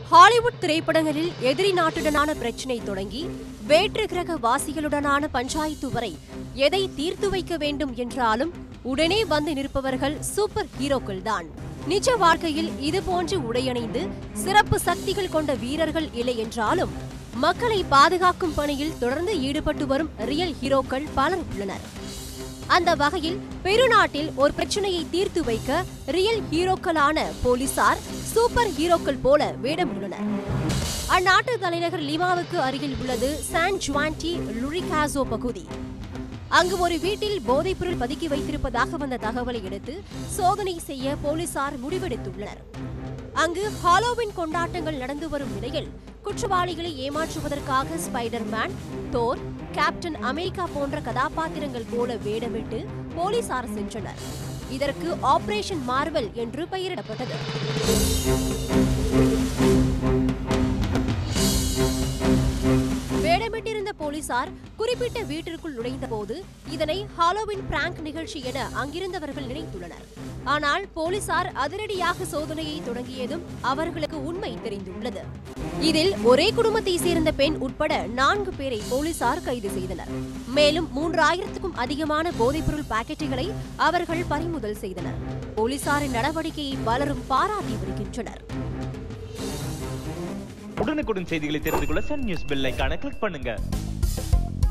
Hollywood திரைப்படங்களில் எதிரி நாட்டுடனான பிரச்சினை தொடங்கி வேற்று கிரக வாசிகளுடனான பஞ்சாயத்து வரை எதை தீர்த்து வைக்க வேண்டும் என்றாலும் உடனே வந்து நிற்பவர்கள் சூப்பர் ஹீரோக்கள் தான் நிஜ வாழ்க்கையில் இதுபோன்று உடையணிந்து சிறப்பு சக்திகள் கொண்ட வீரர்கள் இல்லை என்றாலும் மக்களை பாதுகாக்கும் பணியில் தொடர்ந்து ஈடுபட்டு வரும் ரியல் ஹீரோக்கள் பலர் உள்ளனர் அந்த வகையில் பெருநாட்டில் ஒரு பிரச்சனையை தீர்த்து வைக்க ரியல் ஹீரோக்களான போலீசார் சூப்பர் ஹீரோக்கள் போல வேடமிட்டுள்ளனர் அந்நாட்டு தலைநகர் லிமாவுக்கு அருகில் உள்ளது சான் ஜுவான்டி லுரிகாசோ பகுதி அங்கு ஒரு வீட்டில் போதைப்பொருள் பதுக்கி வைத்திருப்பதாக வந்த தகவலை அடுத்து சோதனை செய்ய போலீசார் முடிவெடுத்துள்ளனர் அங்கு ஹாலோவின் கொண்டாட்டங்கள் நடந்து வரும் நிலையில் குற்றவாளிகளை ஏமாற்றுவதற்காக ஸ்பைடர்மேன் தோர் கேப்டன் அமெரிக்கா போன்ற கதாபாத்திரங்கள் போல வேடமிட்டு போலீசார் சென்றனர் இதற்கு ஆபரேஷன் மார்வெல் என்று பெயரிடப்பட்டது வேடமிட்டிருந்த போலீசார் குறிப்பிட்ட வீட்டிற்குள் நுழைந்தபோது இதனை ஹாலோவின் பிராங்க் நிகழ்ச்சி என அங்கிருந்தவர்கள் நினைத்துள்ளனர் ஆனால் போலீசார் அதிரடியாக சோதனையை தொடங்கியதும் அவர்களுக்கு உண்மை தெரிந்துள்ளது இதில் ஒரே குடும்பத்தை சேர்ந்த பெண் உட்பட நான்கு பேரை போலீசார் கைது செய்தனர் மேலும் மூன்றாயிரத்துக்கும் அதிகமான போதைப்பொருள் பாக்கெட்டுகளை அவர்கள் பறிமுதல் செய்தனர் போலீசாரின் நடவடிக்கையை பலரும் பாராட்டி வருகின்றனர் உடனுக்குடன் செய்திகளை தெரிந்து கொள்ள சன் நியூஸ் பெல் ஐகானை கிளிக் பண்ணுங்க